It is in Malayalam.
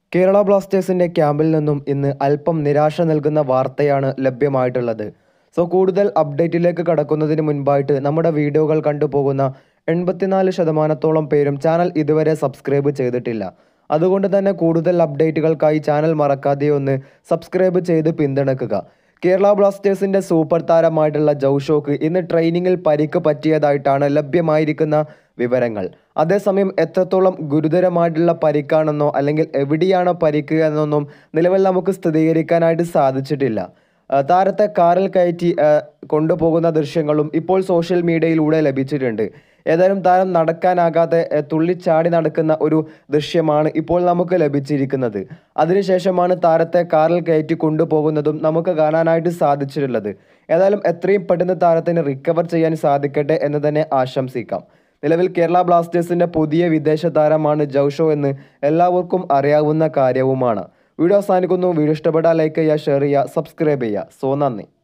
കേരള ബ്ലാസ്റ്റേഴ്സിന്റെ ക്യാമ്പിൽ നിന്നും ഇന്ന് അല്പം നിരാശ നൽകുന്ന വാർത്തയാണ് ലഭ്യമായിട്ടുള്ളത് സോ കൂടുതൽ അപ്ഡേറ്റിലേക്ക് കടക്കുന്നതിന് മുൻപായിട്ട് നമ്മുടെ വീഡിയോകൾ കണ്ടുപോകുന്ന എൺപത്തിനാല് ശതമാനത്തോളം പേരും ചാനൽ ഇതുവരെ സബ്സ്ക്രൈബ് ചെയ്തിട്ടില്ല അതുകൊണ്ട് തന്നെ കൂടുതൽ അപ്ഡേറ്റുകൾക്കായി ചാനൽ മറക്കാതെ ഒന്ന് സബ്സ്ക്രൈബ് ചെയ്ത് പിന്തുണയ്ക്കുക കേരള ബ്ലാസ്റ്റേഴ്സിന്റെ സൂപ്പർ താരമായിട്ടുള്ള ജൗഷോക്ക് ഇന്ന് ട്രെയിനിങ്ങിൽ പരിക്ക് പറ്റിയതായിട്ടാണ് ലഭ്യമായിരിക്കുന്ന വിവരങ്ങൾ അതേസമയം എത്രത്തോളം ഗുരുതരമായിട്ടുള്ള പരിക്കാണെന്നോ അല്ലെങ്കിൽ എവിടെയാണോ പരിക്ക് എന്നൊന്നും നിലവിൽ നമുക്ക് സ്ഥിരീകരിക്കാനായിട്ട് സാധിച്ചിട്ടില്ല ആ, താരത്തെ കാറിൽ കയറ്റി ആ, കൊണ്ടുപോകുന്ന ദൃശ്യങ്ങളും ഇപ്പോൾ സോഷ്യൽ മീഡിയയിലൂടെ ലഭിച്ചിട്ടുണ്ട് ഏതായാലും താരം നടക്കാനാകാതെ ആ, തുള്ളിച്ചാടി നടക്കുന്ന ഒരു ദൃശ്യമാണ് ഇപ്പോൾ നമുക്ക് ലഭിച്ചിരിക്കുന്നത് അതിനുശേഷമാണ് താരത്തെ കാറിൽ കയറ്റി കൊണ്ടുപോകുന്നതും നമുക്ക് കാണാനായിട്ട് സാധിച്ചിട്ടുള്ളത് ഏതായാലും എത്രയും പെട്ടെന്ന് താരത്തിന് റിക്കവർ ചെയ്യാൻ സാധിക്കട്ടെ എന്ന് തന്നെ ആശംസിക്കാം നിലവിൽ കേരള ബ്ലാസ്റ്റേഴ്സിന്റെ പുതിയ വിദേശ താരമാണ് ജൗഷോ എന്ന് എല്ലാവർക്കും അറിയാവുന്ന കാര്യവുമാണ് വീഡിയോ അവസാനിക്കുന്നു വീഡിയോ ഇഷ്ടപ്പെട്ടാൽ ലൈക്ക് ചെയ്യുക ഷെയർ ചെയ്യുക സബ്സ്ക്രൈബ് ചെയ്യുക സോ നന്ദി